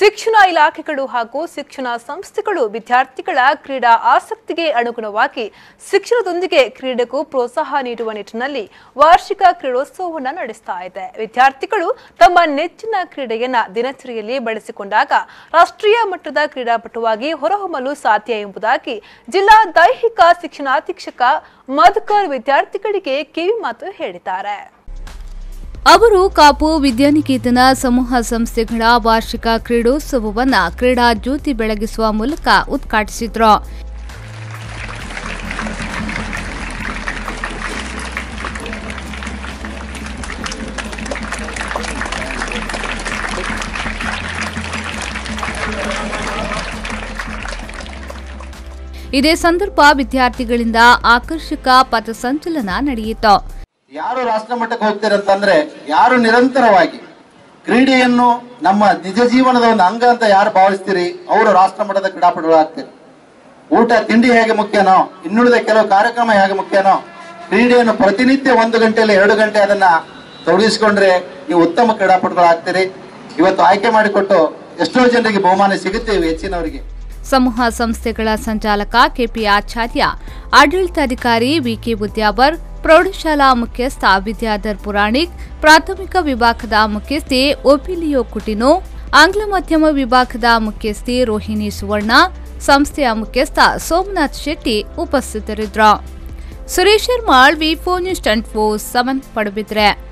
ಶಿಕ್ಷಣ ಇಲಾಖೆಗಳು ಹಾಗೂ ಶಿಕ್ಷಣ ಸಂಸ್ಥೆಗಳು ವಿದ್ಯಾರ್ಥಿಗಳ ಕ್ರೀಡಾ ಆಸಕ್ತಿಗೆ ಅನುಗುಣವಾಗಿ ಶಿಕ್ಷಣದೊಂದಿಗೆ ಕ್ರೀಡೆಗೂ ಪ್ರೋತ್ಸಾಹ ನೀಡುವ ನಿಟ್ಟಿನಲ್ಲಿ ವಾರ್ಷಿಕ ಕ್ರೀಡೋತ್ಸವವನ್ನು ನಡೆಸ್ತಾ ಇದೆ ವಿದ್ಯಾರ್ಥಿಗಳು ತಮ್ಮ ನೆಚ್ಚಿನ ಕ್ರೀಡೆಯನ್ನ ದಿನಚರಿಯಲ್ಲಿ ಬಳಸಿಕೊಂಡಾಗ ರಾಷ್ಟ್ರೀಯ ಮಟ್ಟದ ಕ್ರೀಡಾಪಟುವಾಗಿ ಹೊರಹೊಮ್ಮಲು ಸಾಧ್ಯ ಎಂಬುದಾಗಿ ಜಿಲ್ಲಾ ದೈಹಿಕ ಶಿಕ್ಷಣಾಧೀಕ್ಷಕ ಮಧುಕರ್ ವಿದ್ಯಾರ್ಥಿಗಳಿಗೆ ಕಿವಿಮಾತು ಹೇಳಿದ್ದಾರೆ ಅವರು ಕಾಪು ವಿದ್ಯಾನಿಕೇತನ ಸಮೂಹ ಸಂಸ್ಥೆಗಳ ವಾರ್ಷಿಕ ಕ್ರೀಡೋತ್ಸವವನ್ನು ಕ್ರೀಡಾ ಜ್ಯೋತಿ ಬೆಳಗಿಸುವ ಮೂಲಕ ಉದ್ಘಾಟಿಸಿದ್ರು ಇದೇ ಸಂದರ್ಭ ವಿದ್ಯಾರ್ಥಿಗಳಿಂದ ಆಕರ್ಷಕ ಪಥಸಂಚಲನ ನಡೆಯಿತು ಯಾರು ರಾಷ್ಟ್ರ ಮಟ್ಟಕ್ಕೆ ಹೋಗ್ತೀರಂತಂದ್ರೆ ಯಾರು ನಿರಂತರವಾಗಿ ಕ್ರೀಡೆಯನ್ನು ನಮ್ಮ ನಿಜ ಜೀವನದ ಒಂದು ಅಂಗ ಅಂತ ಯಾರು ಭಾವಿಸ್ತೀರಿ ಅವರು ರಾಷ್ಟ್ರ ಮಟ್ಟದ ಕ್ರೀಡಾಪಟುಗಳು ಆಗ್ತೀರಿ ಊಟ ತಿಂಡಿ ಹೇಗೆ ಮುಖ್ಯನೋ ಇನ್ನುಳಿದ ಕೆಲವು ಕಾರ್ಯಕ್ರಮ ಹೇಗೆ ಮುಖ್ಯನೋ ಕ್ರೀಡೆಯನ್ನು ಪ್ರತಿನಿತ್ಯ ಒಂದು ಗಂಟೆಯಲ್ಲಿ ಎರಡು ಗಂಟೆ ಅದನ್ನ ತೊಡಗಿಸಿಕೊಂಡ್ರೆ ನೀವು ಉತ್ತಮ ಕ್ರೀಡಾಪಟುಗಳು ಆಗ್ತೀರಿ ಇವತ್ತು ಆಯ್ಕೆ ಮಾಡಿಕೊಟ್ಟು ಎಷ್ಟೋ ಜನರಿಗೆ ಬಹುಮಾನ ಸಿಗುತ್ತೆ ಇವು ಹೆಚ್ಚಿನವರಿಗೆ ಸಮೂಹ ಸಂಸ್ಥೆಗಳ ಸಂಚಾಲಕ ಕೆಪಿ ಆಚಾರ್ಯ ಆಡಳಿತಾಧಿಕಾರಿ ವಿಕೆ ಬುದ್ಯಾವರ್ ಪ್ರೌಢಶಾಲಾ ಮುಖ್ಯಸ್ಥ ವಿದ್ಯಾಧರ್ ಪುರಾಣಿಕ್ ಪ್ರಾಥಮಿಕ ವಿಭಾಗದ ಮುಖ್ಯಸ್ಥೆ ಒಪಿಲಿಯೋ ಕುಟಿನೋ ಆಂಗ್ಲ ಮಾಧ್ಯಮ ವಿಭಾಗದ ಮುಖ್ಯಸ್ಥೆ ರೋಹಿಣಿ ಸುವರ್ಣ ಸಂಸ್ಥೆಯ ಮುಖ್ಯಸ್ಥ ಸೋಮನಾಥ್ ಶೆಟ್ಟಿ ಉಪಸ್ಥಿತರಿದ್ದರು Suresh Sharmal V four news twenty four seven Padubidri